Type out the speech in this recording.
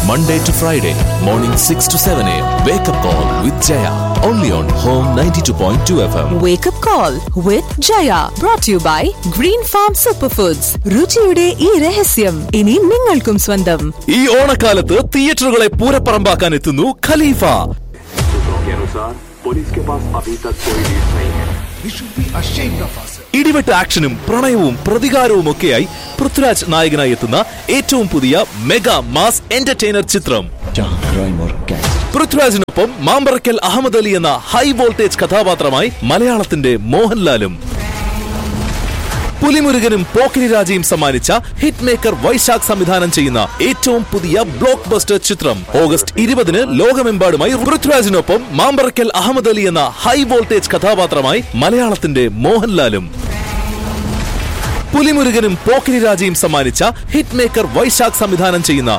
Monday to Friday, morning 6 to 7 a.m. Wake up call with Jaya. Only on Home 92.2 FM. Wake up call with Jaya brought to you by Green Farm Superfoods. രുചിയുടെ ഈ രഹസ്യം ഇനി നിങ്ങൾക്കും സ്വന്തം ഈ ഓണക്കാലത്ത് തിയേറ്ററുകളെ പൂരപ്പറമ്പാക്കാൻ എത്തുന്നു ഖലീഫ सूत्रों के अनुसार पुलिस के पास अभी तक कोई लीड नहीं है ഇടിവെട്ട് ആക്ഷനും പ്രണയവും പ്രതികാരവും ഒക്കെയായി പൃഥ്വിരാജ് നായകനായി എത്തുന്ന ഏറ്റവും പുതിയ മെഗാ മാസ് എന്റർടൈനർ ചിത്രം പൃഥ്വിരാജിനൊപ്പം മാമ്പറക്കൽ അഹമ്മദ് അലി എന്ന ഹൈ വോൾട്ടേജ് കഥാപാത്രമായി മലയാളത്തിന്റെ മോഹൻലാലും പുലിമുരുകനും പോക്കിരി രാജയും സമ്മാനിച്ച ഹിറ്റ് മേക്കർ വൈശാഖ് സംവിധാനം ചെയ്യുന്ന ഏറ്റവും പുതിയ ബ്ലോക്ക് ബസ്റ്റർ ചിത്രം ഓഗസ്റ്റ് ഇരുപതിന് ലോകമെമ്പാടുമായി പൃഥ്വിരാജിനൊപ്പം മാമ്പറക്കൽ അഹമ്മദ് അലി എന്ന ഹൈ വോൾട്ടേജ് കഥാപാത്രമായി മലയാളത്തിന്റെ മോഹൻലാലും പുലിമുരുകനും പോക്കിരി രാജയും സമ്മാനിച്ച ഹിറ്റ് മേക്കർ വൈശാഖ് സംവിധാനം ചെയ്യുന്ന